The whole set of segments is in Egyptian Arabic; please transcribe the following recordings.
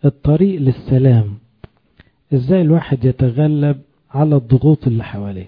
الطريق للسلام ازاي الواحد يتغلب على الضغوط اللي حواليه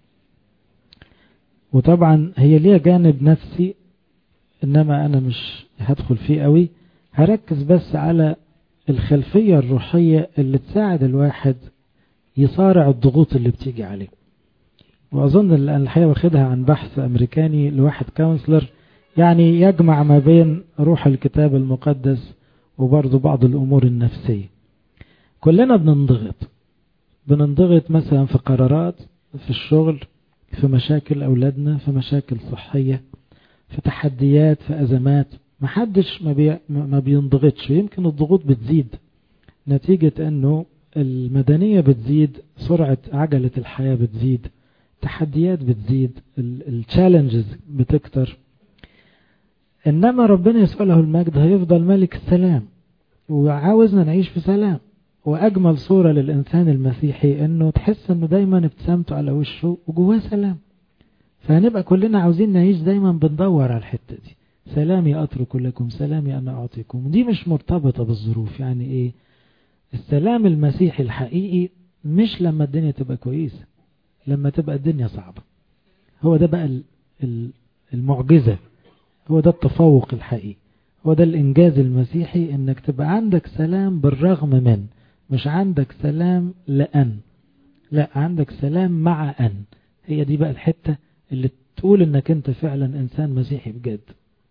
وطبعا هي ليها جانب نفسي انما انا مش هدخل فيه قوي هركز بس على الخلفية الروحية اللي تساعد الواحد يصارع الضغوط اللي بتيجي عليه واظن ان الحقيقة واخدها عن بحث امريكاني لواحد كونسلر يعني يجمع ما بين روح الكتاب المقدس وبرضه بعض الامور النفسية كلنا بننضغط بننضغط مثلا في قرارات في الشغل في مشاكل أولادنا في مشاكل صحية في تحديات في أزمات محدش ما, بي ما بينضغطش يمكن الضغوط بتزيد نتيجة أنه المدنية بتزيد سرعة عجلة الحياة بتزيد تحديات بتزيد التشالنجز بتكتر إنما ربنا يسأله المجد هيفضل ملك السلام وعاوزنا نعيش في سلام وأجمل صورة للإنسان المسيحي أنه تحس أنه دايما ابتسامته على وشه وجواه سلام فهنبقى كلنا عاوزين نعيش دايما بندور على الحتة دي سلامي أترك لكم سلامي أنا أعطيكم دي مش مرتبطة بالظروف يعني إيه السلام المسيحي الحقيقي مش لما الدنيا تبقى كويسة لما تبقى الدنيا صعبة هو ده بقى المعجزة هو ده التفوق الحقيقي هو ده الإنجاز المسيحي إنك تبقى عندك سلام بالرغم من مش عندك سلام لأن لا عندك سلام مع أن هي دي بقى الحتة اللي تقول إنك أنت فعلا إنسان مسيحي بجد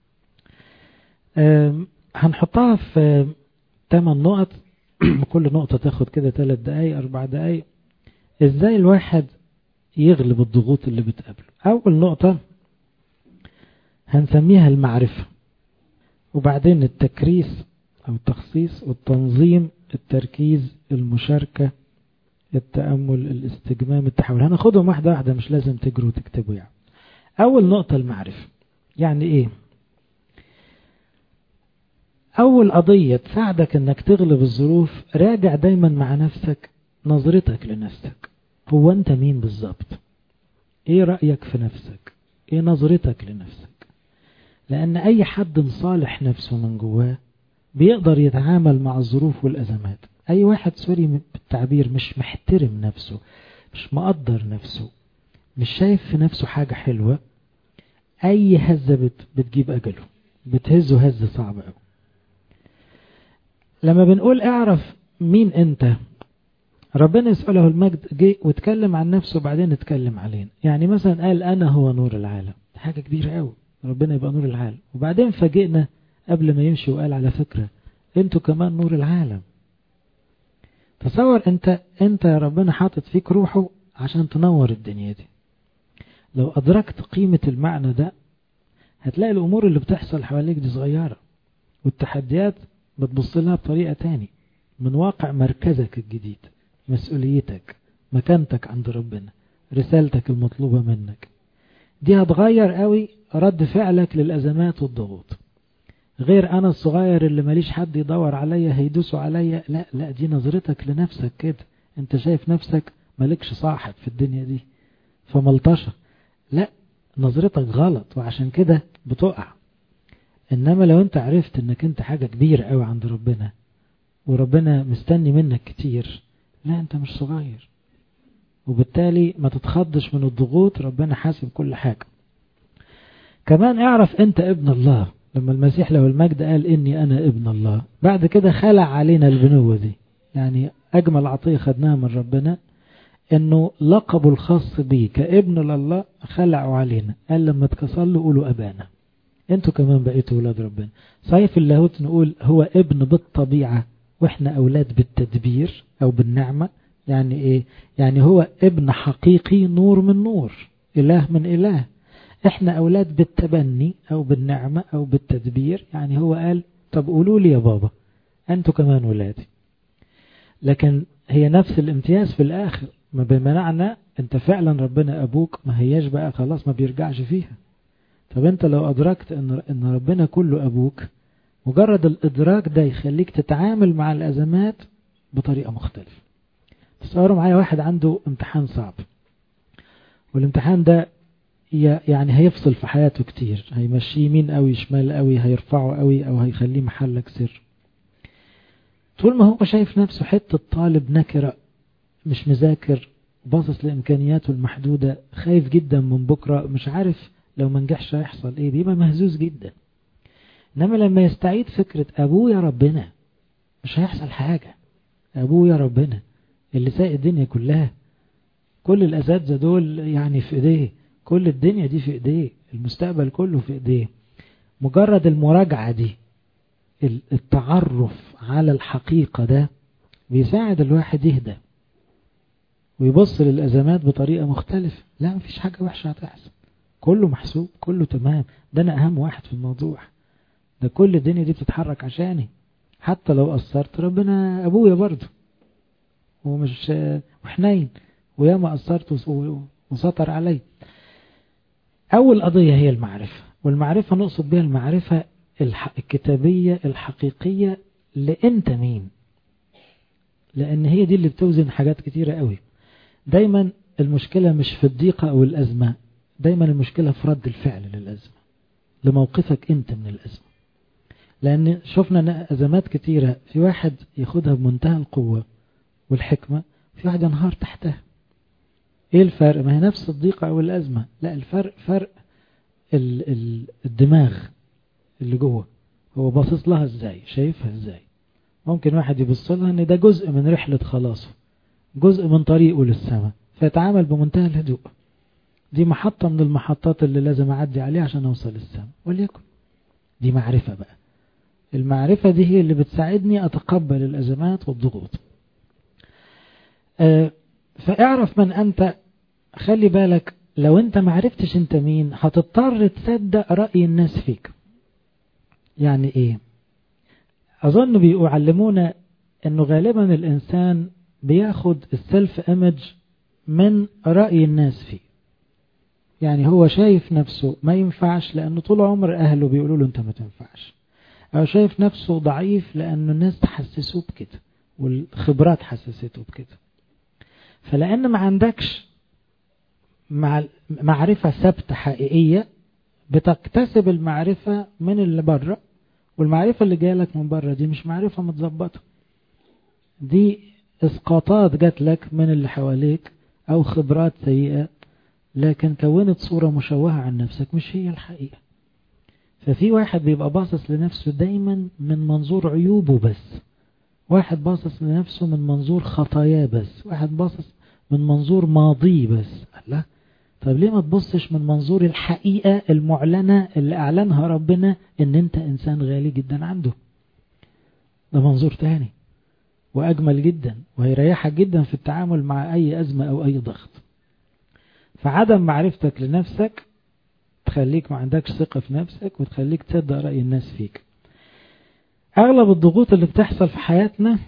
هنحطها في 8 نقط كل نقطة تاخد كده 3 دقايق 4 دقايق إزاي الواحد يغلب الضغوط اللي بتقابله أول نقطة هنسميها المعرفة وبعدين التكريس أو التخصيص والتنظيم التركيز المشاركة التأمل الاستجمام التحول هناخدهم واحدة واحدة مش لازم تجروا وتكتبوا يعني أول نقطة المعرفة يعني إيه أول قضية تساعدك أنك تغلب الظروف راجع دايما مع نفسك نظرتك لنفسك هو أنت مين بالظبط إيه رأيك في نفسك إيه نظرتك لنفسك لأن أي حد مصالح نفسه من جواه بيقدر يتعامل مع الظروف والأزمات أي واحد سوري بالتعبير مش محترم نفسه مش مقدر نفسه مش شايف في نفسه حاجة حلوة أي هزة بت بتجيب أجله بتهزه هزة صعبة أوي لما بنقول اعرف مين أنت ربنا يسأله المجد جه واتكلم عن نفسه وبعدين اتكلم علينا يعني مثلا قال أنا هو نور العالم حاجة كبيرة أوي ربنا يبقى نور العالم وبعدين فاجئنا قبل ما يمشي وقال على فكرة انتوا كمان نور العالم تصور انت انت يا ربنا حاطط فيك روحه عشان تنور الدنيا دي لو ادركت قيمة المعنى ده هتلاقي الامور اللي بتحصل حواليك دي صغيرة والتحديات بتبص لها بطريقة تاني من واقع مركزك الجديد مسؤوليتك مكانتك عند ربنا رسالتك المطلوبة منك دي هتغير قوي رد فعلك للأزمات والضغوط غير أنا الصغير اللي ماليش حد يدور عليا هيدوسوا عليا لا لا دي نظرتك لنفسك كده انت شايف نفسك مالكش صاحب في الدنيا دي فملطشة لا نظرتك غلط وعشان كده بتقع انما لو انت عرفت انك انت حاجة كبيرة قوي عند ربنا وربنا مستني منك كتير لا انت مش صغير وبالتالي ما تتخضش من الضغوط ربنا حاسب كل حاجة كمان اعرف انت ابن الله لما المسيح له المجد قال اني انا ابن الله بعد كده خلع علينا البنوة دي يعني اجمل عطية خدناها من ربنا انه لقبه الخاص بيه كابن لله خلعوا علينا قال لما اتكسر له قولوا ابانا انتوا كمان بقيتوا ولاد ربنا صحيح في اللاهوت نقول هو ابن بالطبيعة واحنا اولاد بالتدبير او بالنعمة يعني ايه يعني هو ابن حقيقي نور من نور اله من اله احنا اولاد بالتبني او بالنعمة او بالتدبير يعني هو قال طب قولوا لي يا بابا انتوا كمان ولادي لكن هي نفس الامتياز في الاخر ما بمعنى انت فعلا ربنا ابوك ما هياش بقى خلاص ما بيرجعش فيها طب انت لو ادركت ان ان ربنا كله ابوك مجرد الادراك ده يخليك تتعامل مع الازمات بطريقة مختلفة تصوروا معايا واحد عنده امتحان صعب والامتحان ده يعني هيفصل في حياته كتير هيمشيه يمين قوي شمال قوي هيرفعه قوي او هيخليه محلك سر طول ما هو شايف نفسه حتة طالب نكرة مش مذاكر باصص لإمكانياته المحدودة خايف جدا من بكرة مش عارف لو ما نجحش هيحصل ايه بيبقى مهزوز جدا انما لما يستعيد فكرة ابويا ربنا مش هيحصل حاجة ابويا ربنا اللي ساق الدنيا كلها كل الاساتذه دول يعني في ايديه كل الدنيا دي في ايديه المستقبل كله في ايديه مجرد المراجعة دي التعرف على الحقيقة ده بيساعد الواحد يهدى ويبص للأزمات بطريقة مختلفة لا مفيش حاجة وحشة هتحصل كله محسوب كله تمام ده أنا أهم واحد في الموضوع ده كل الدنيا دي بتتحرك عشاني حتى لو قصرت ربنا أبويا برضه ومش وحنين وياما قصرت وسطر علي أول قضية هي المعرفة والمعرفة نقصد بها المعرفة الكتابية الحقيقية لأنت مين لأن هي دي اللي بتوزن حاجات كتيرة قوي دايما المشكلة مش في الضيقة أو الأزمة دايما المشكلة في رد الفعل للأزمة لموقفك أنت من الأزمة لأن شفنا أزمات كتيرة في واحد ياخدها بمنتهى القوة والحكمة في واحد ينهار تحتها ايه الفرق ما هي نفس الضيقة او الازمة لا الفرق فرق ال ال الدماغ اللي جوه هو باصص لها ازاي شايفها ازاي ممكن واحد يبص لها ان ده جزء من رحلة خلاصه جزء من طريقه للسماء فيتعامل بمنتهى الهدوء دي محطة من المحطات اللي لازم أعدي عليها عشان أوصل للسماء وليكن دي معرفة بقى المعرفة دي هي اللي بتساعدني أتقبل الأزمات والضغوط أه فاعرف من أنت خلي بالك لو أنت معرفتش أنت مين هتضطر تصدق رأي الناس فيك يعني إيه أظن بيعلمونا أنه غالبا الإنسان بياخد السلف ايمج من رأي الناس فيه يعني هو شايف نفسه ما ينفعش لأنه طول عمر أهله بيقولوا له أنت ما تنفعش أو شايف نفسه ضعيف لأنه الناس تحسسوه بكده والخبرات حسسته بكده فلأن ما عندكش مع معرفة ثابتة حقيقية بتكتسب المعرفة من اللي بره والمعرفة اللي جالك من بره دي مش معرفة متظبطة دي اسقاطات جات لك من اللي حواليك او خبرات سيئة لكن كونت صورة مشوهة عن نفسك مش هي الحقيقة ففي واحد بيبقى باصص لنفسه دايما من منظور عيوبه بس واحد باصص لنفسه من منظور خطاياه بس واحد باصص من منظور ماضيه بس لا طب ليه ما تبصش من منظور الحقيقة المعلنة اللي اعلنها ربنا ان انت انسان غالي جدا عنده ده منظور تاني وأجمل جدا وهيريحك جدا في التعامل مع أي أزمة أو أي ضغط فعدم معرفتك لنفسك تخليك ما عندكش ثقة في نفسك وتخليك تصدق رأي الناس فيك أغلب الضغوط اللي بتحصل في حياتنا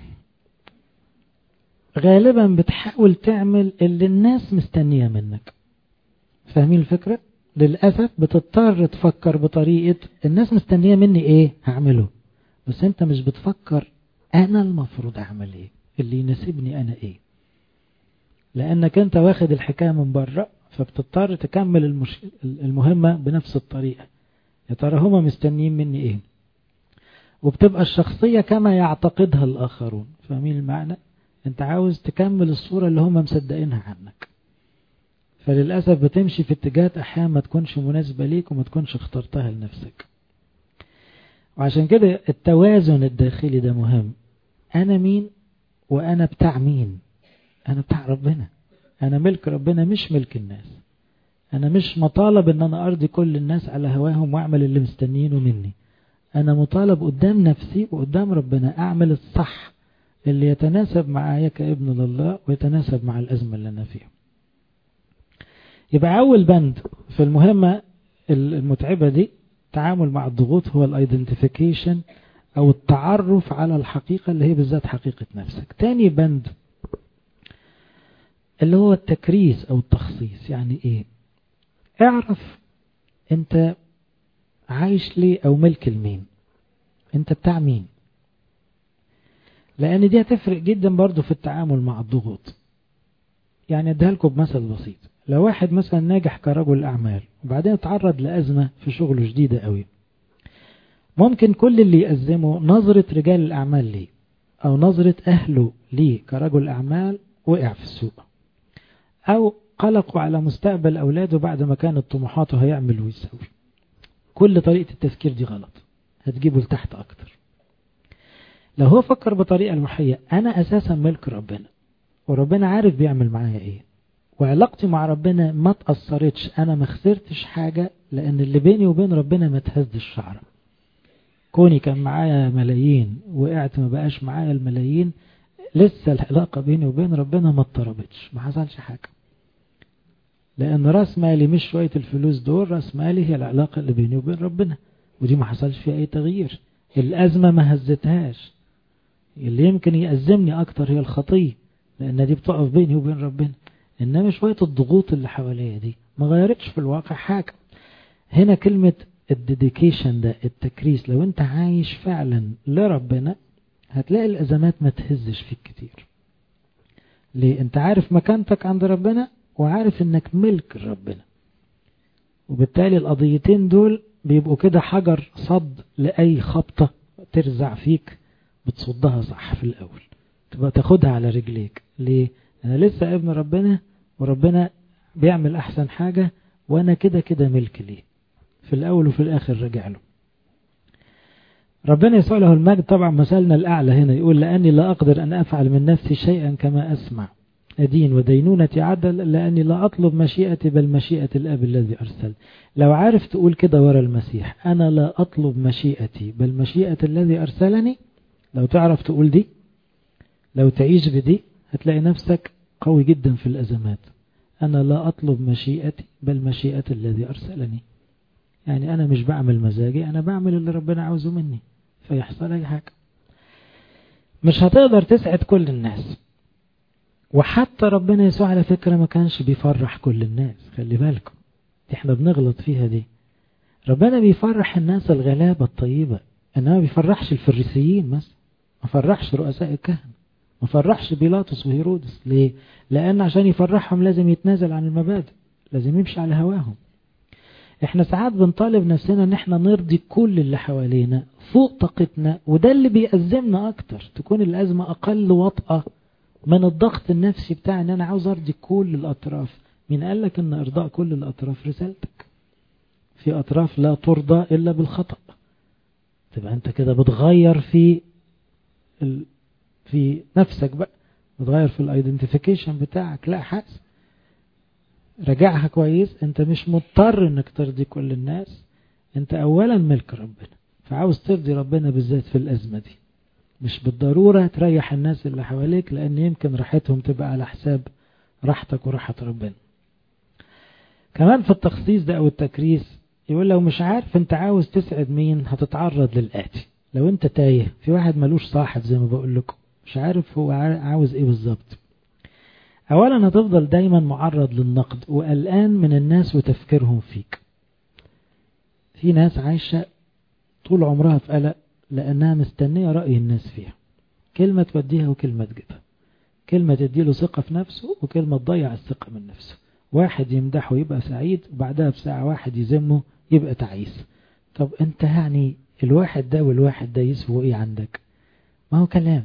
غالبا بتحاول تعمل اللي الناس مستنية منك فاهمين الفكرة؟ للأسف بتضطر تفكر بطريقة الناس مستنية مني ايه هعمله بس انت مش بتفكر انا المفروض اعمل ايه اللي يناسبني انا ايه لانك انت واخد الحكاية من بره فبتضطر تكمل المش... المهمة بنفس الطريقة يا ترى هما مستنيين مني ايه وبتبقى الشخصية كما يعتقدها الاخرون فاهمين المعنى انت عاوز تكمل الصورة اللي هما مصدقينها عنك فللأسف بتمشي في اتجاهات احيانا ما تكونش مناسبة ليك وما تكونش اخترتها لنفسك وعشان كده التوازن الداخلي ده مهم أنا مين وأنا بتاع مين أنا بتاع ربنا أنا ملك ربنا مش ملك الناس أنا مش مطالب أن أنا أرضي كل الناس على هواهم وأعمل اللي مستنيينه مني أنا مطالب قدام نفسي وقدام ربنا أعمل الصح اللي يتناسب معايا كابن لله ويتناسب مع الأزمة اللي أنا فيها يبقى أول بند في المهمة المتعبة دي التعامل مع الضغوط هو الايدنتيفيكيشن او التعرف على الحقيقة اللي هي بالذات حقيقة نفسك تاني بند اللي هو التكريس او التخصيص يعني ايه اعرف انت عايش ليه او ملك لمين انت بتاع مين لان دي هتفرق جدا برضو في التعامل مع الضغوط يعني اديها لكم بمثل بسيط لو واحد مثلا ناجح كرجل اعمال وبعدين اتعرض لأزمة في شغله شديدة قوي ممكن كل اللي يأزمه نظرة رجال الأعمال ليه أو نظرة أهله ليه كرجل أعمال وقع في السوق أو قلقوا على مستقبل أولاده بعد ما كانت طموحاته هيعمل ويسوي كل طريقة التفكير دي غلط هتجيبه لتحت أكتر لو هو فكر بطريقة الوحية أنا أساسا ملك ربنا وربنا عارف بيعمل معايا إيه وعلاقتي مع ربنا ما تأثرتش أنا ما خسرتش حاجة لأن اللي بيني وبين ربنا ما تهزش شعره كوني كان معايا ملايين وقعت ما بقاش معايا الملايين لسه العلاقة بيني وبين ربنا ما اضطربتش ما حصلش حاجة لأن راس مالي مش شوية الفلوس دول راس مالي هي العلاقة اللي بيني وبين ربنا ودي ما حصلش فيها أي تغيير الأزمة ما هزتهاش اللي يمكن يأزمني أكتر هي الخطية لأن دي بتقف بيني وبين ربنا إنما شوية الضغوط اللي حواليا دي ما غيرتش في الواقع حاجة هنا كلمة الديديكيشن ده التكريس لو انت عايش فعلا لربنا هتلاقي الأزمات ما تهزش فيك كتير ليه انت عارف مكانتك عند ربنا وعارف انك ملك ربنا وبالتالي القضيتين دول بيبقوا كده حجر صد لأي خبطة ترزع فيك بتصدها صح في الأول تبقى تاخدها على رجليك ليه أنا لسه ابن ربنا وربنا بيعمل أحسن حاجة وأنا كده كده ملك ليه في الأول وفي الآخر رجع له ربنا يسوع له المجد طبعا مثلنا الأعلى هنا يقول لأني لا أقدر أن أفعل من نفسي شيئا كما أسمع أدين ودينونة عدل لأني لا أطلب مشيئتي بل مشيئة الأب الذي أرسل لو عارف تقول كده ورا المسيح أنا لا أطلب مشيئتي بل مشيئة الذي أرسلني لو تعرف تقول دي لو تعيش بدي هتلاقي نفسك قوي جدا في الأزمات أنا لا أطلب مشيئتي بل مشيئة الذي أرسلني يعني أنا مش بعمل مزاجي أنا بعمل اللي ربنا عاوزه مني فيحصل أي حاجة مش هتقدر تسعد كل الناس وحتى ربنا يسوع على فكرة ما كانش بيفرح كل الناس خلي بالكم احنا بنغلط فيها دي ربنا بيفرح الناس الغلابة الطيبة انما ما بيفرحش الفريسيين مثلا ما فرحش رؤساء الكهنة ما فرحش بيلاطس وهيرودس ليه لان عشان يفرحهم لازم يتنازل عن المبادئ لازم يمشي على هواهم احنا ساعات بنطالب نفسنا ان احنا نرضي كل اللي حوالينا فوق طاقتنا وده اللي بيأزمنا اكتر تكون الازمة اقل وطأة من الضغط النفسي بتاع ان انا عاوز ارضي كل الاطراف مين قال لك ان ارضاء كل الاطراف رسالتك في اطراف لا ترضى الا بالخطأ تبقى انت كده بتغير في ال... في نفسك بقى بتغير في الايدنتيفيكيشن بتاعك لا حاسس راجعها كويس انت مش مضطر انك ترضي كل الناس انت اولا ملك ربنا فعاوز ترضي ربنا بالذات في الازمة دي مش بالضرورة تريح الناس اللي حواليك لان يمكن راحتهم تبقى على حساب راحتك وراحة ربنا كمان في التخصيص ده او التكريس يقول لو مش عارف انت عاوز تسعد مين هتتعرض للآتي لو انت تايه في واحد ملوش صاحب زي ما بقول لكم مش عارف هو عاوز ايه بالظبط اولا هتفضل دايما معرض للنقد وقلقان من الناس وتفكيرهم فيك في ناس عايشة طول عمرها في قلق لانها مستنية رأي الناس فيها كلمة توديها وكلمة تجيبها كلمة تديله ثقة في نفسه وكلمة تضيع الثقة من نفسه واحد يمدحه يبقى سعيد وبعدها بساعة واحد يذمه يبقى تعيس طب انت يعني الواحد ده والواحد ده يسووا ايه عندك ما هو كلام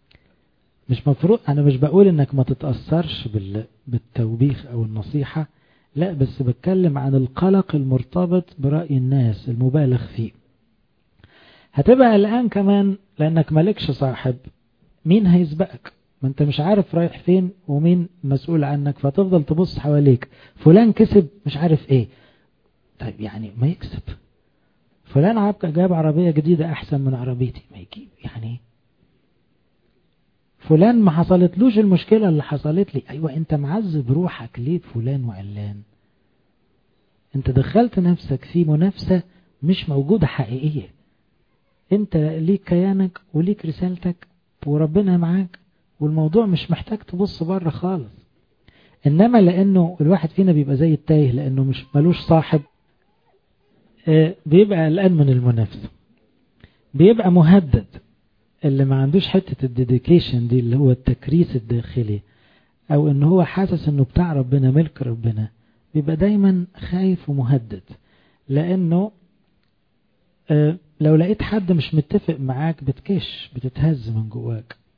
مش مفروض انا مش بقول انك ما تتأثرش بال... بالتوبيخ او النصيحة لا بس بتكلم عن القلق المرتبط برأي الناس المبالغ فيه هتبقى الآن كمان لأنك مالكش صاحب مين هيسبقك ما انت مش عارف رايح فين ومين مسؤول عنك فتفضل تبص حواليك فلان كسب مش عارف ايه طيب يعني ما يكسب فلان عبك جاب عربية جديدة احسن من عربيتي ما يجيب يعني فلان ما حصلتلوش المشكلة اللي حصلت لي ايوه انت معذب روحك ليه فلان وعلان انت دخلت نفسك في منافسة مش موجودة حقيقية انت ليك كيانك وليك رسالتك وربنا معاك والموضوع مش محتاج تبص بره خالص انما لانه الواحد فينا بيبقى زي التايه لانه مش ملوش صاحب بيبقى قلقان من المنافسه بيبقى مهدد اللي ما عندوش حته الديديكيشن دي اللي هو التكريس الداخلي او ان هو حاسس انه بتاع ربنا ملك ربنا بيبقى دايما خايف ومهدد لانه لو لقيت حد مش متفق معاك بتكش بتتهز من جواك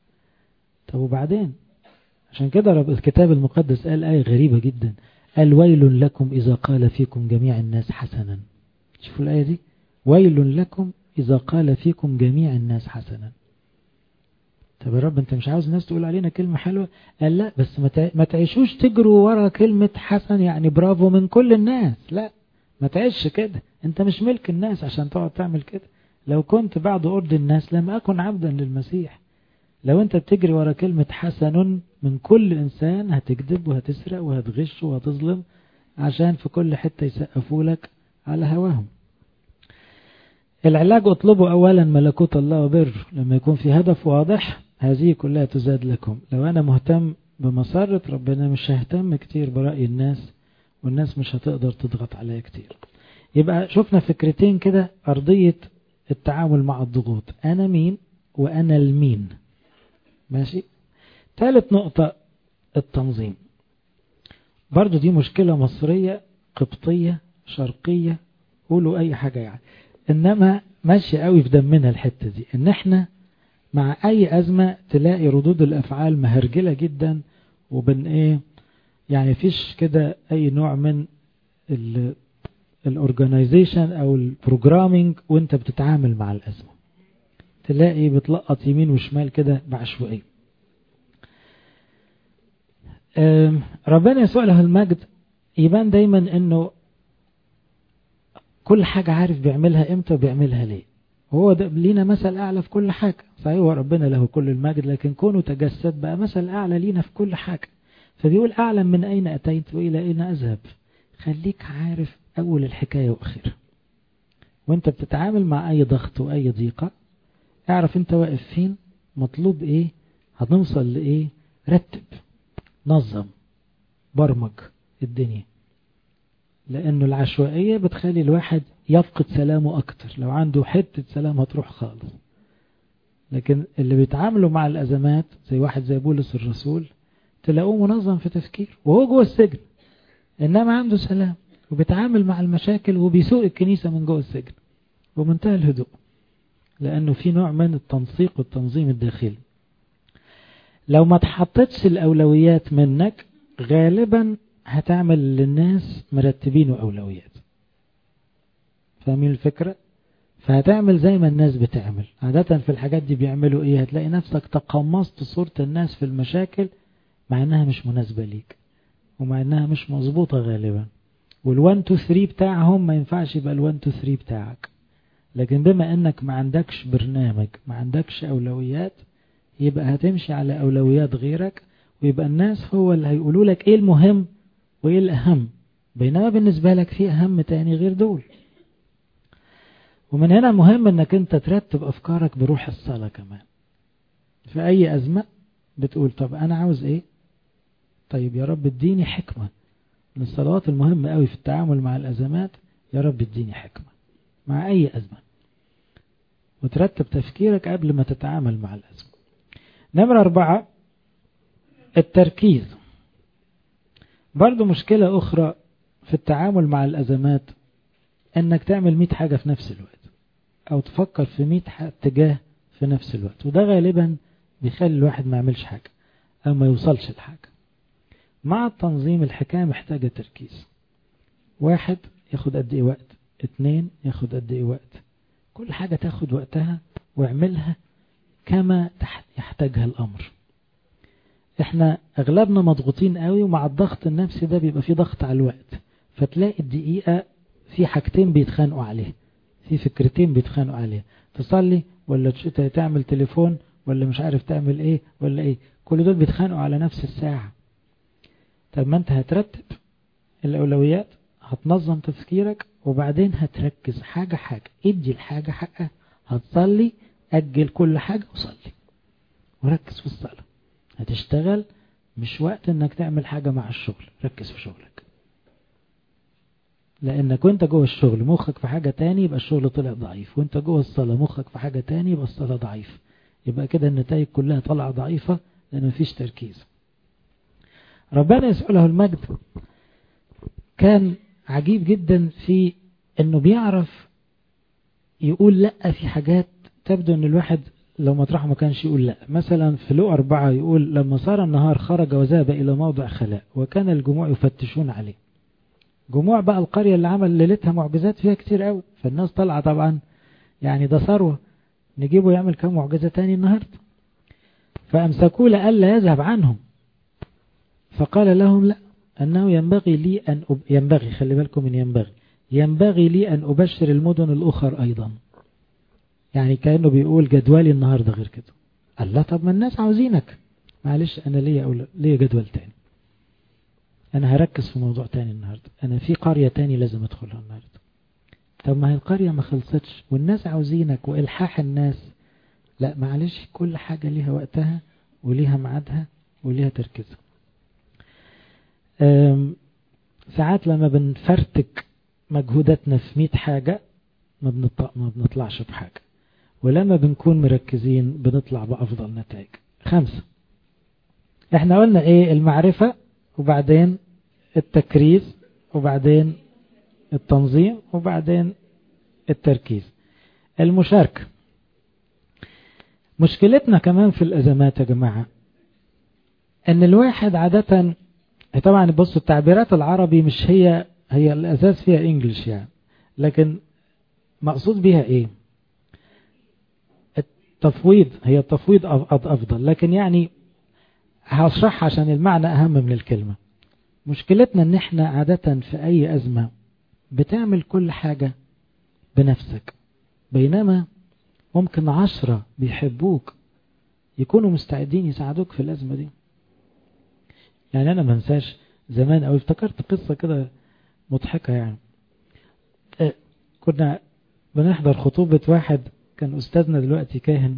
طب وبعدين عشان كده رب الكتاب المقدس قال آية غريبة جدا قال ويل لكم إذا قال فيكم جميع الناس حسنا شوفوا الآية دي ويل لكم إذا قال فيكم جميع الناس حسنا طب يا رب انت مش عاوز الناس تقول علينا كلمة حلوة قال لا بس ما تعيشوش تجروا ورا كلمة حسن يعني برافو من كل الناس لا ما تعيش كده انت مش ملك الناس عشان تقعد تعمل كده لو كنت بعد أرض الناس لم أكن عبدا للمسيح لو انت بتجري ورا كلمة حسن من كل إنسان هتكذب وهتسرق وهتغش وهتظلم عشان في كل حتة يسقفوا لك على هواهم العلاج اطلبوا أولا ملكوت الله وبر لما يكون في هدف واضح هذه كلها تزاد لكم لو أنا مهتم بمسارة ربنا مش ههتم كتير برأي الناس والناس مش هتقدر تضغط عليا كتير يبقى شفنا فكرتين كده أرضية التعامل مع الضغوط أنا مين وأنا المين ماشي ثالث نقطة التنظيم برضو دي مشكلة مصرية قبطية شرقية قولوا أي حاجة يعني إنما ماشية قوي في دمنا الحتة دي إن إحنا مع أي أزمة تلاقي ردود الأفعال مهرجلة جدا وبن إيه يعني فيش كده أي نوع من الاورجنايزيشن أو البروجرامينج وانت بتتعامل مع الأزمة تلاقي بتلقط يمين وشمال كده بعشوائية ربنا يسوع له المجد يبان دايما انه كل حاجة عارف بيعملها امتى وبيعملها ليه هو ده لينا مثل اعلى في كل حاجة صحيح هو ربنا له كل المجد لكن كونه تجسد بقى مثل اعلى لينا في كل حاجة فبيقول اعلم من اين اتيت والى اين اذهب خليك عارف اول الحكاية واخرها وانت بتتعامل مع اي ضغط واي ضيقة اعرف انت واقف فين مطلوب ايه هنوصل لايه رتب نظم برمج الدنيا لانه العشوائية بتخلي الواحد يفقد سلامه اكتر لو عنده حتة سلام هتروح خالص لكن اللي بيتعاملوا مع الازمات زي واحد زي بولس الرسول تلاقوه منظم في تفكير وهو جوه السجن انما عنده سلام وبيتعامل مع المشاكل وبيسوق الكنيسة من جوه السجن ومنتهى الهدوء لأنه في نوع من التنسيق والتنظيم الداخلي لو ما تحطتش الأولويات منك غالبا هتعمل للناس مرتبين أولويات فاهمين الفكرة؟ فهتعمل زي ما الناس بتعمل عادة في الحاجات دي بيعملوا ايه هتلاقي نفسك تقمصت صورة الناس في المشاكل مع انها مش مناسبة ليك ومع انها مش مظبوطة غالبا وال1 2 3 بتاعهم ما ينفعش يبقى ال1 2 3 بتاعك لكن بما انك ما عندكش برنامج ما عندكش اولويات يبقى هتمشي على اولويات غيرك ويبقى الناس هو اللي هيقولوا لك ايه المهم وايه الاهم بينما بالنسبة لك في اهم تاني غير دول ومن هنا مهم انك انت ترتب افكارك بروح الصلاة كمان في اي ازمة بتقول طب انا عاوز ايه طيب يا رب اديني حكمة من الصلوات المهمة قوي في التعامل مع الازمات يا رب اديني حكمة مع اي ازمة وترتب تفكيرك قبل ما تتعامل مع الازمة نمرة اربعة التركيز برضو مشكلة اخرى في التعامل مع الازمات انك تعمل 100 حاجة في نفس الوقت او تفكر في 100 اتجاه في نفس الوقت وده غالبا بيخلي الواحد ما يعملش حاجة او ما يوصلش لحاجة مع التنظيم الحكاية محتاجة تركيز واحد ياخد قد ايه وقت اتنين ياخد قد ايه وقت كل حاجة تاخد وقتها واعملها كما يحتاجها الامر احنا اغلبنا مضغوطين قوي ومع الضغط النفسي ده بيبقى في ضغط على الوقت فتلاقي الدقيقة في حاجتين بيتخانقوا عليه في فكرتين بيتخانقوا عليه تصلي ولا تعمل تليفون ولا مش عارف تعمل ايه ولا ايه كل دول بيتخانقوا على نفس الساعة طب ما انت هترتب الاولويات هتنظم تفكيرك وبعدين هتركز حاجة حاجة ادي الحاجة حقها هتصلي اجل كل حاجة وصلي وركز في الصلاة هتشتغل مش وقت انك تعمل حاجة مع الشغل ركز في شغلك لانك وانت جوه الشغل مخك في حاجة تاني يبقى الشغل طلع ضعيف وانت جوه الصلاة مخك في حاجة تاني يبقى الصلاة ضعيف يبقى كده النتائج كلها طالعة ضعيفة لان مفيش تركيز ربنا يسأله المجد كان عجيب جدا في انه بيعرف يقول لا في حاجات تبدو ان الواحد لو مطرحه ما كانش يقول لا مثلا في لو أربعة يقول لما صار النهار خرج وذهب إلى موضع خلاء وكان الجموع يفتشون عليه جموع بقى القرية اللي عمل ليلتها معجزات فيها كتير قوي فالناس طالعة طبعا يعني ده ثروة نجيبه يعمل كم معجزة تاني النهاردة فأمسكوه لألا يذهب عنهم فقال لهم لا أنه ينبغي لي أن أب... ينبغي خلي بالكم من ينبغي ينبغي لي أن أبشر المدن الأخر أيضا يعني كأنه بيقول جدولي النهاردة غير كده قال لا طب ما الناس عاوزينك معلش أنا ليا أقول ليا جدول تاني أنا هركز في موضوع تاني النهاردة أنا في قرية تاني لازم أدخلها النهاردة طب ما هي القرية ما خلصتش والناس عاوزينك وإلحاح الناس لا معلش كل حاجة ليها وقتها وليها ميعادها وليها تركيزها ساعات لما بنفرتك مجهوداتنا في 100 حاجة ما, بنطلع ما بنطلعش بحاجة ولما بنكون مركزين بنطلع بأفضل نتائج خمسة احنا قلنا ايه المعرفة وبعدين التكريس وبعدين التنظيم وبعدين التركيز المشاركة مشكلتنا كمان في الأزمات يا جماعة ان الواحد عادة طبعا بصوا التعبيرات العربي مش هي هي الأساس فيها انجلش يعني لكن مقصود بها ايه التفويض هي التفويض أفضل لكن يعني هشرح عشان المعنى أهم من الكلمة مشكلتنا ان احنا عادة في اي ازمة بتعمل كل حاجة بنفسك بينما ممكن عشرة بيحبوك يكونوا مستعدين يساعدوك في الازمة دي يعني انا منساش زمان او افتكرت قصة كده مضحكة يعني كنا بنحضر خطوبة واحد كان استاذنا دلوقتي كاهن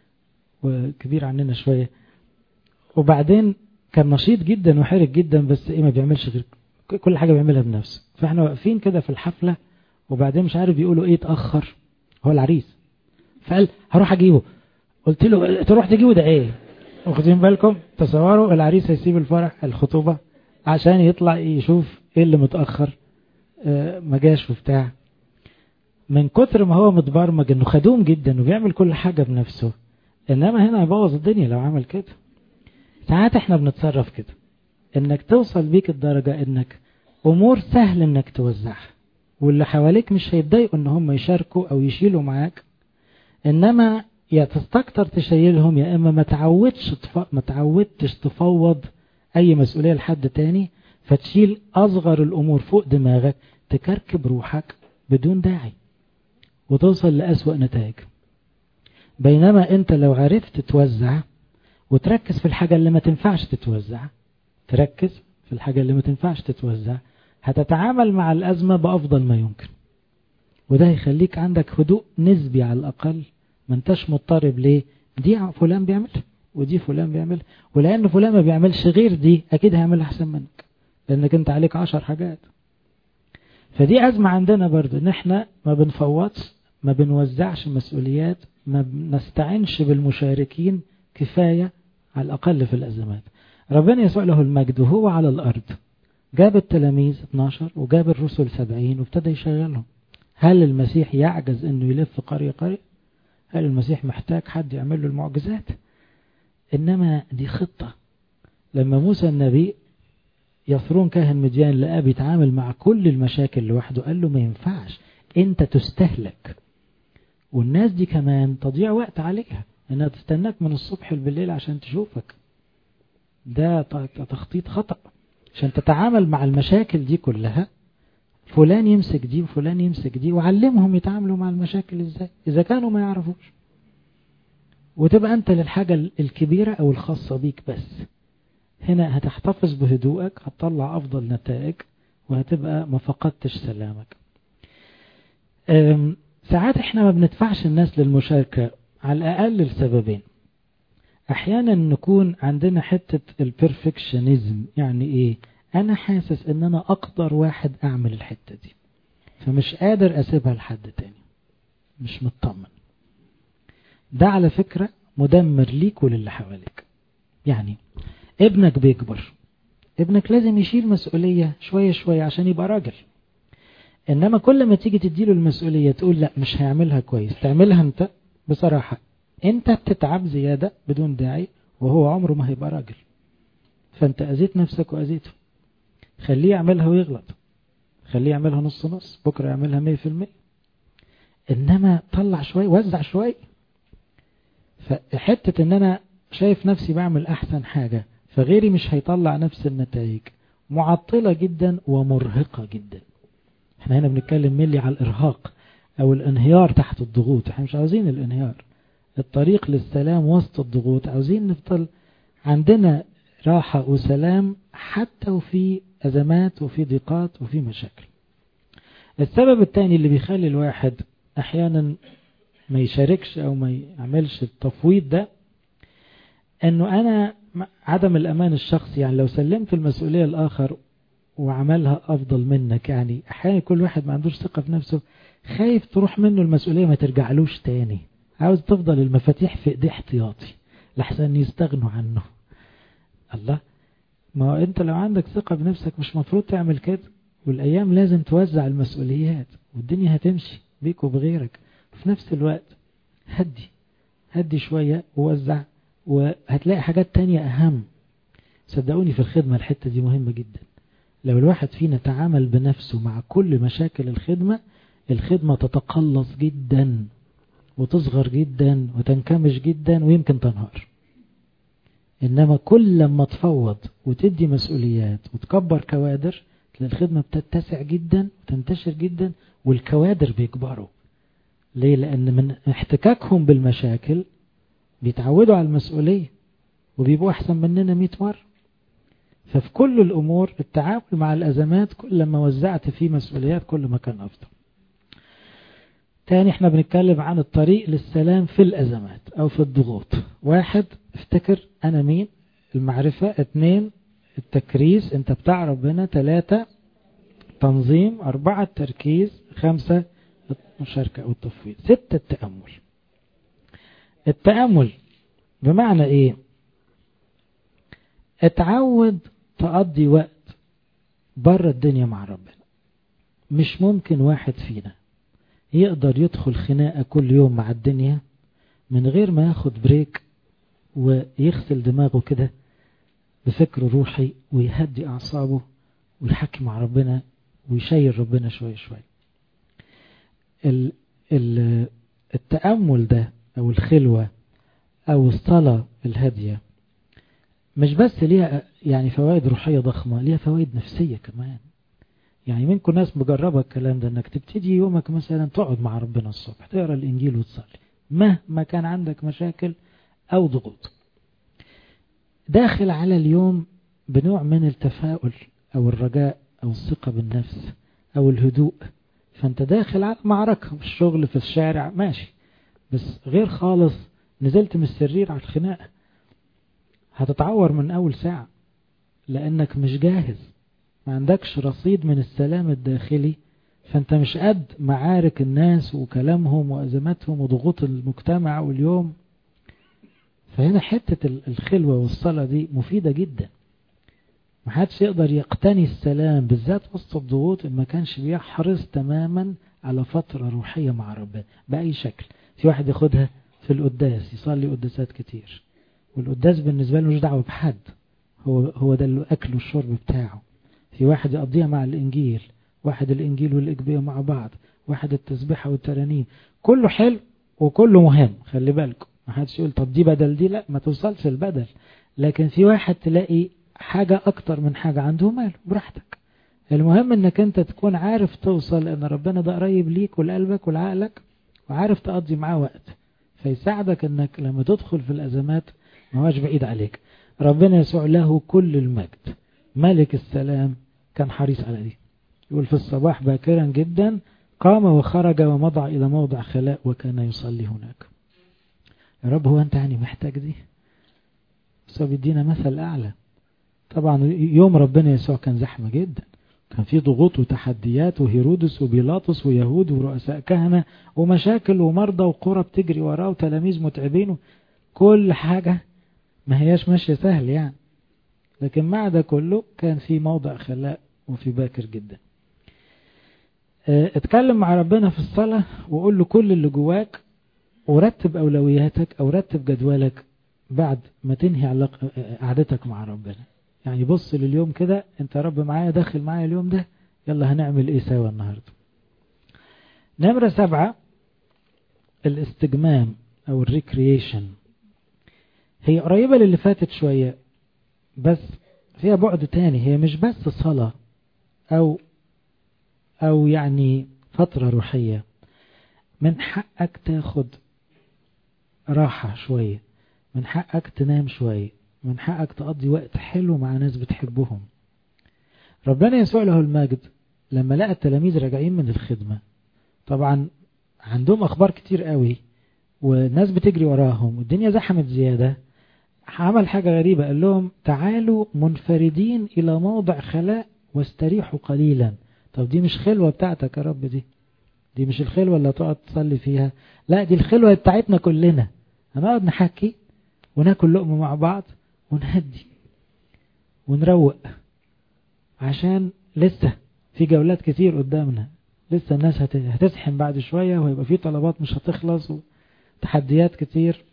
وكبير عننا شوية وبعدين كان نشيط جدا وحرك جدا بس ايه ما بيعملش غير كل حاجة بيعملها بنفسه فاحنا واقفين كده في الحفلة وبعدين مش عارف بيقولوا ايه اتأخر هو العريس فقال هروح اجيبه قلت له تروح تجيبه ده ايه واخدين بالكم تصوروا العريس هيسيب الفرح الخطوبة عشان يطلع يشوف ايه اللي متأخر اه ما جاش وبتاع من كتر ما هو متبرمج انه خدوم جدا وبيعمل كل حاجة بنفسه انما هنا هيبوظ الدنيا لو عمل كده ساعات احنا بنتصرف كده انك توصل بيك الدرجة انك امور سهل انك توزعها واللي حواليك مش هيتضايقوا ان هم يشاركوا او يشيلوا معاك انما يا تستكتر تشيلهم يا اما ما تعودش تف... ما تعودتش تفوض اي مسؤولية لحد تاني فتشيل اصغر الامور فوق دماغك تكركب روحك بدون داعي وتوصل لأسوأ نتائج بينما انت لو عرفت توزع وتركز في الحاجة اللي ما تنفعش تتوزع تركز في الحاجة اللي ما تنفعش تتوزع هتتعامل مع الأزمة بأفضل ما يمكن وده يخليك عندك هدوء نسبي على الأقل ما انتش مضطرب ليه دي فلان بيعمل ودي فلان بيعمل ولأن فلان ما بيعملش غير دي أكيد هيعمل أحسن منك لأنك أنت عليك عشر حاجات فدي أزمة عندنا برضو إن إحنا ما بنفوضش ما بنوزعش مسؤوليات ما بنستعنش بالمشاركين كفاية على الأقل في الأزمات ربنا يسوع له المجد وهو على الأرض جاب التلاميذ 12 وجاب الرسل 70 وابتدى يشغلهم هل المسيح يعجز انه يلف قرية قرية هل المسيح محتاج حد يعمل له المعجزات انما دي خطة لما موسى النبي يثرون كاهن مديان لقاه بيتعامل مع كل المشاكل لوحده قال له ما ينفعش انت تستهلك والناس دي كمان تضيع وقت عليها انها تستناك من الصبح بالليل عشان تشوفك ده تخطيط خطأ عشان تتعامل مع المشاكل دي كلها فلان يمسك دي وفلان يمسك دي وعلمهم يتعاملوا مع المشاكل ازاي اذا كانوا ما يعرفوش وتبقى انت للحاجة الكبيرة او الخاصة بيك بس هنا هتحتفظ بهدوءك هتطلع افضل نتائج وهتبقى ما فقدتش سلامك ساعات احنا ما بندفعش الناس للمشاركة على الاقل لسببين احيانا نكون عندنا حتة البرفكشنزم يعني ايه انا حاسس ان انا اقدر واحد اعمل الحتة دي فمش قادر اسيبها لحد تاني مش مطمن ده على فكرة مدمر ليك وللي حواليك يعني ابنك بيكبر ابنك لازم يشيل مسؤولية شوية شوية عشان يبقى راجل انما كل ما تيجي تديله المسؤولية تقول لا مش هيعملها كويس تعملها انت بصراحة انت بتتعب زيادة بدون داعي وهو عمره ما هيبقى راجل فانت اذيت نفسك واذيته خليه يعملها ويغلط خليه يعملها نص نص بكرة يعملها مية في المية انما طلع شوي وزع شوي فحتة ان انا شايف نفسي بعمل احسن حاجة فغيري مش هيطلع نفس النتائج معطلة جدا ومرهقة جدا احنا هنا بنتكلم ملي على الارهاق او الانهيار تحت الضغوط احنا مش عاوزين الانهيار الطريق للسلام وسط الضغوط عاوزين نفضل عندنا راحة وسلام حتى وفي أزمات وفي ضيقات وفي مشاكل السبب الثاني اللي بيخلي الواحد أحيانا ما يشاركش أو ما يعملش التفويض ده أنه أنا عدم الأمان الشخصي يعني لو سلمت المسؤولية الآخر وعملها أفضل منك يعني أحيانا كل واحد ما عندوش ثقة في نفسه خايف تروح منه المسؤولية ما ترجعلوش تاني عاوز تفضل المفاتيح في ايديه احتياطي لحسن يستغنوا عنه الله ما هو انت لو عندك ثقة بنفسك مش مفروض تعمل كده والايام لازم توزع المسؤوليات والدنيا هتمشي بيك وبغيرك وفي نفس الوقت هدي هدي شوية ووزع وهتلاقي حاجات تانية اهم صدقوني في الخدمة الحتة دي مهمة جدا لو الواحد فينا تعامل بنفسه مع كل مشاكل الخدمة الخدمة تتقلص جدا وتصغر جدا وتنكمش جدا ويمكن تنهار إنما كل لما تفوض وتدي مسؤوليات وتكبر كوادر تلاقي الخدمة بتتسع جدا وتنتشر جدا والكوادر بيكبروا ليه؟ لأن من احتكاكهم بالمشاكل بيتعودوا على المسؤولية وبيبقوا أحسن مننا 100 مرة ففي كل الأمور التعامل مع الأزمات كل لما وزعت فيه مسؤوليات كل ما كان أفضل تاني احنا بنتكلم عن الطريق للسلام في الأزمات أو في الضغوط واحد افتكر أنا مين المعرفة اثنين التكريس انت بتاع ربنا ثلاثة تنظيم أربعة التركيز خمسة المشاركة أو التفويض ستة التأمل التأمل بمعنى ايه اتعود تقضي وقت بره الدنيا مع ربنا مش ممكن واحد فينا يقدر يدخل خناقة كل يوم مع الدنيا من غير ما ياخد بريك ويغسل دماغه كده بفكر روحي ويهدي أعصابه ويحكي مع ربنا ويشير ربنا شوية شوية ال ال التأمل ده أو الخلوة أو الصلاة الهادية مش بس ليها يعني فوائد روحية ضخمة ليها فوائد نفسية كمان يعني منكم ناس مجربة الكلام ده انك تبتدي يومك مثلا تقعد مع ربنا الصبح تقرا الانجيل وتصلي مهما كان عندك مشاكل او ضغوط داخل على اليوم بنوع من التفاؤل او الرجاء او الثقة بالنفس او الهدوء فانت داخل على معركة في الشغل في الشارع ماشي بس غير خالص نزلت من السرير على الخناقة هتتعور من اول ساعة لانك مش جاهز ما عندكش رصيد من السلام الداخلي فانت مش قد معارك الناس وكلامهم وأزماتهم وضغوط المجتمع واليوم فهنا حتة الخلوة والصلاة دي مفيدة جدا ما حدش يقدر يقتني السلام بالذات وسط الضغوط ما كانش بيحرص تماما على فترة روحية مع ربنا بأي شكل في واحد ياخدها في القداس يصلي قداسات كتير والقداس بالنسبة له مش دعوة بحد هو هو ده الأكل والشرب بتاعه في واحد يقضيها مع الإنجيل واحد الإنجيل والإجبية مع بعض واحد التسبيحة والترانيم كله حلو وكله مهم خلي بالكم ما حدش يقول طب دي بدل دي لا ما توصلش البدل لكن في واحد تلاقي حاجة أكتر من حاجة عنده ماله براحتك المهم انك انت تكون عارف توصل ان ربنا ده قريب ليك ولقلبك ولعقلك وعارف تقضي معاه وقت فيساعدك انك لما تدخل في الازمات ما هوش بعيد عليك ربنا يسوع له كل المجد ملك السلام كان حريص على دي يقول في الصباح باكرا جدا قام وخرج ومضى إلى موضع خلاء وكان يصلي هناك يا رب هو أنت يعني محتاج دي بس هو بيدينا مثل أعلى طبعا يوم ربنا يسوع كان زحمة جدا كان في ضغوط وتحديات وهيرودس وبيلاطس ويهود ورؤساء كهنة ومشاكل ومرضى وقرى بتجري وراه وتلاميذ متعبين كل حاجة ما هياش ماشية سهل يعني لكن مع ده كله كان في موضع خلاء وفي باكر جدا اتكلم مع ربنا في الصلاة وقول له كل اللي جواك ورتب أولوياتك أو رتب جدولك بعد ما تنهي علاقة قعدتك مع ربنا يعني بص لليوم كده انت يا رب معايا داخل معايا اليوم ده يلا هنعمل ايه سوا النهاردة نمرة سبعة الاستجمام او الريكريشن هي قريبة للي فاتت شوية بس فيها بعد تاني هي مش بس صلاة او او يعني فترة روحية من حقك تاخد راحة شوية من حقك تنام شوية من حقك تقضي وقت حلو مع ناس بتحبهم ربنا يسوع له المجد لما لقى التلاميذ راجعين من الخدمة طبعا عندهم أخبار كتير قوي والناس بتجري وراهم والدنيا زحمت زيادة عمل حاجة غريبة قال لهم تعالوا منفردين إلى موضع خلاء واستريحوا قليلا طب دي مش خلوة بتاعتك يا رب دي دي مش الخلوة اللي هتقعد تصلي فيها لا دي الخلوة بتاعتنا كلنا هنقعد نحكي وناكل لقمة مع بعض ونهدي ونروق عشان لسه في جولات كتير قدامنا لسه الناس هتزحم بعد شوية وهيبقى في طلبات مش هتخلص وتحديات كتير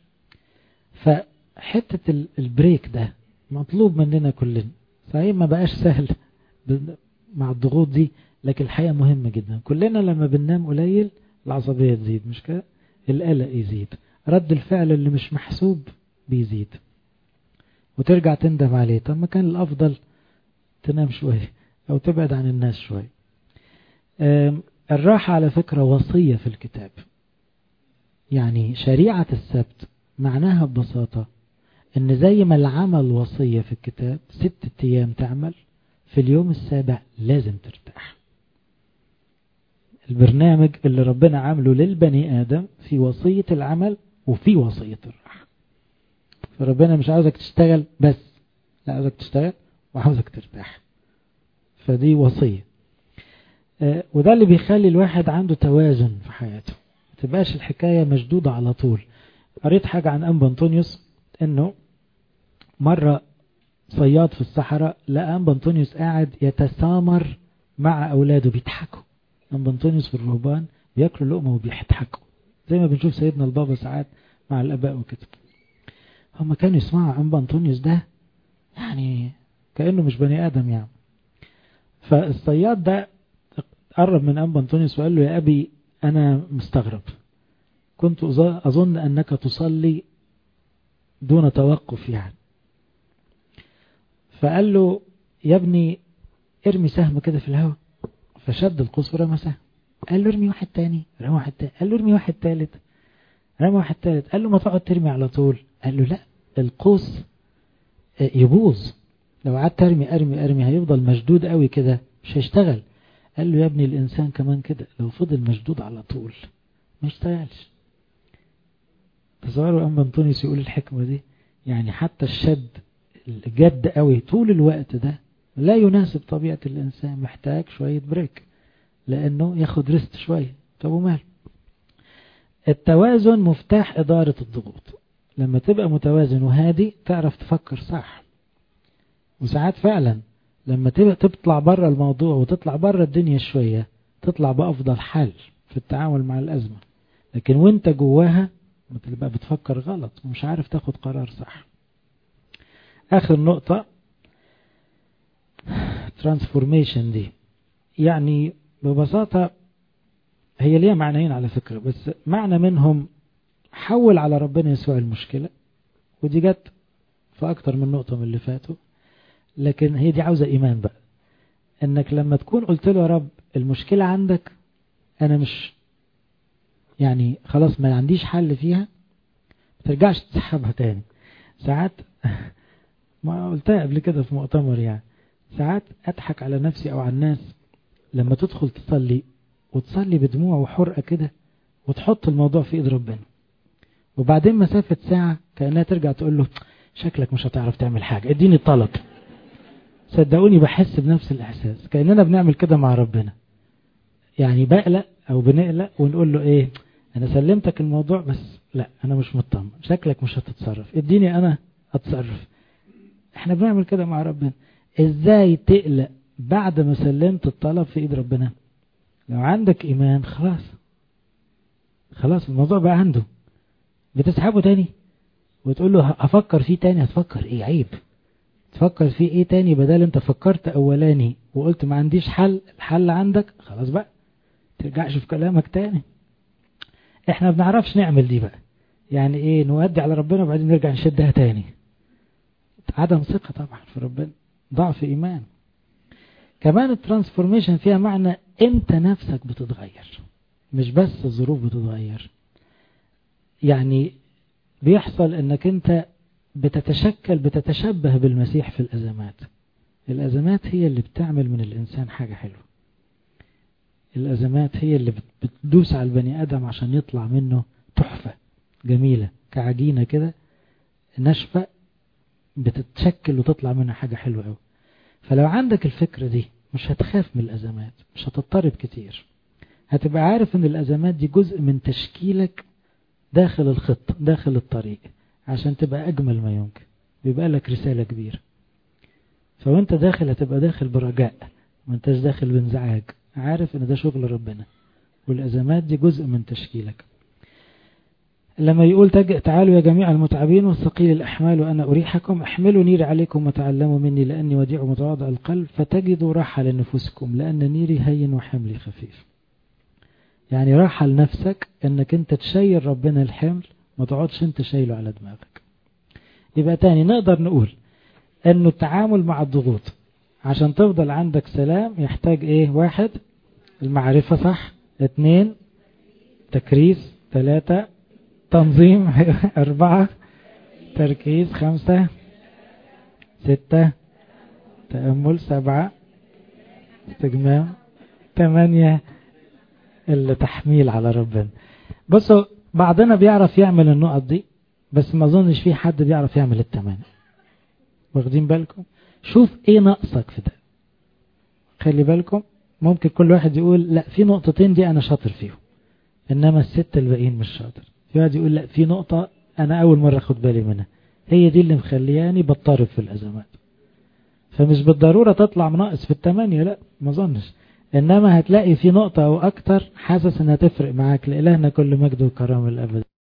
فحتة البريك ده مطلوب مننا كلنا صحيح ما بقاش سهل مع الضغوط دي لكن الحقيقة مهمة جدا كلنا لما بننام قليل العصبية تزيد مش كده القلق يزيد رد الفعل اللي مش محسوب بيزيد وترجع تندم عليه طب ما كان الأفضل تنام شوية أو تبعد عن الناس شوية الراحة على فكرة وصية في الكتاب يعني شريعة السبت معناها ببساطة ان زي ما العمل وصية في الكتاب ست ايام تعمل في اليوم السابع لازم ترتاح البرنامج اللي ربنا عامله للبني آدم في وصية العمل وفي وصية الراحة فربنا مش عاوزك تشتغل بس لا عاوزك تشتغل وعاوزك ترتاح فدي وصية آه وده اللي بيخلي الواحد عنده توازن في حياته ما تبقاش الحكاية مشدودة على طول قريت حاجة عن أنبا أنطونيوس انه مرة صياد في الصحراء لقى أنبا أنطونيوس قاعد يتسامر مع أولاده بيضحكوا أنبا أنطونيوس والرهبان بياكلوا لقمة وبيضحكوا زي ما بنشوف سيدنا البابا ساعات مع الآباء وكده هم كانوا يسمعوا أنبا أنطونيوس ده يعني كأنه مش بني آدم يعني فالصياد ده قرب من أنبا أنطونيوس وقال له يا أبي أنا مستغرب كنت أظن أنك تصلي دون توقف يعني فقال له يا ابني ارمي سهم كده في الهواء فشد القوس ورمى سهم قال له ارمي واحد تاني رمى واحد تاني قال له ارمي واحد تالت رمى واحد تالت قال له ما تقعد ترمي على طول قال له لا القوس يبوظ لو قعدت ترمي ارمي ارمي هيفضل مشدود قوي كده مش هيشتغل قال له يا ابني الانسان كمان كده لو فضل مشدود على طول ما يشتغلش تصوروا أم أنطونيوس يقول الحكمة دي يعني حتى الشد الجد قوي طول الوقت ده لا يناسب طبيعة الإنسان محتاج شوية بريك لأنه ياخد ريست شوية طب ومال التوازن مفتاح إدارة الضغوط لما تبقى متوازن وهادي تعرف تفكر صح وساعات فعلا لما تبقى تطلع بره الموضوع وتطلع بره الدنيا شوية تطلع بأفضل حل في التعامل مع الأزمة لكن وانت جواها بتبقى بتفكر غلط ومش عارف تاخد قرار صح آخر نقطة ترانسفورميشن دي يعني ببساطة هي ليها معنيين على فكرة بس معنى منهم حول على ربنا يسوع المشكلة ودي جت في أكتر من نقطة من اللي فاتوا لكن هي دي عاوزة إيمان بقى إنك لما تكون قلت له يا رب المشكلة عندك أنا مش يعني خلاص ما عنديش حل فيها ما ترجعش تسحبها تاني ساعات ما قلتها قبل كده في مؤتمر يعني ساعات أضحك على نفسي أو على الناس لما تدخل تصلي وتصلي بدموع وحرقة كده وتحط الموضوع في إيد ربنا وبعدين مسافة ساعة كأنها ترجع تقول له شكلك مش هتعرف تعمل حاجة اديني الطلب صدقوني بحس بنفس الإحساس كأننا بنعمل كده مع ربنا يعني بقلق أو بنقلق ونقول له إيه أنا سلمتك الموضوع بس لا أنا مش مطمن شكلك مش هتتصرف اديني أنا أتصرف احنا بنعمل كده مع ربنا ازاي تقلق بعد ما سلمت الطلب في ايد ربنا لو عندك ايمان خلاص خلاص الموضوع بقى عنده بتسحبه تاني وتقول له هفكر فيه تاني هتفكر ايه عيب تفكر فيه ايه تاني بدل انت فكرت اولاني وقلت ما عنديش حل الحل عندك خلاص بقى ترجعش في كلامك تاني احنا بنعرفش نعمل دي بقى يعني ايه نودي على ربنا وبعدين نرجع نشدها تاني عدم ثقة طبعا في ربنا ضعف ايمان كمان الترانسفورميشن فيها معنى انت نفسك بتتغير مش بس الظروف بتتغير يعني بيحصل انك انت بتتشكل بتتشبه بالمسيح في الازمات الازمات هي اللي بتعمل من الانسان حاجة حلوة الازمات هي اللي بتدوس على البني ادم عشان يطلع منه تحفة جميلة كعجينة كده ناشفة بتتشكل وتطلع منها حاجة حلوة قوي فلو عندك الفكرة دي مش هتخاف من الازمات مش هتضطرب كتير هتبقى عارف ان الازمات دي جزء من تشكيلك داخل الخط داخل الطريق عشان تبقى اجمل ما يمكن بيبقى لك رسالة كبيرة فوانت داخل هتبقى داخل برجاء ما انتش داخل بانزعاج عارف ان ده شغل ربنا والازمات دي جزء من تشكيلك لما يقول تعالوا يا جميع المتعبين والثقيل الأحمال وأنا أريحكم احملوا نيري عليكم وتعلموا مني لأني وديع متواضع القلب فتجدوا راحة لنفوسكم لأن نيري هين وحملي خفيف يعني راحة لنفسك أنك أنت تشيل ربنا الحمل ما تقعدش أنت شايله على دماغك يبقى تاني نقدر نقول أنه التعامل مع الضغوط عشان تفضل عندك سلام يحتاج إيه واحد المعرفة صح اثنين تكريس ثلاثة تنظيم أربعة تركيز خمسة ستة تأمل سبعة استجمام ثمانية التحميل على ربنا بصوا بعضنا بيعرف يعمل النقط دي بس ما اظنش في حد بيعرف يعمل الثمانية واخدين بالكم شوف ايه ناقصك في ده خلي بالكم ممكن كل واحد يقول لا في نقطتين دي انا شاطر فيهم انما الستة الباقيين مش شاطر في واحد يقول لا في نقطة أنا أول مرة أخد بالي منها هي دي اللي مخلياني بضطرب في الأزمات فمش بالضرورة تطلع ناقص في التمانية لا ما ظنش إنما هتلاقي في نقطة أو أكتر حاسس إنها تفرق معاك لإلهنا كل مجد وكرامة الأبد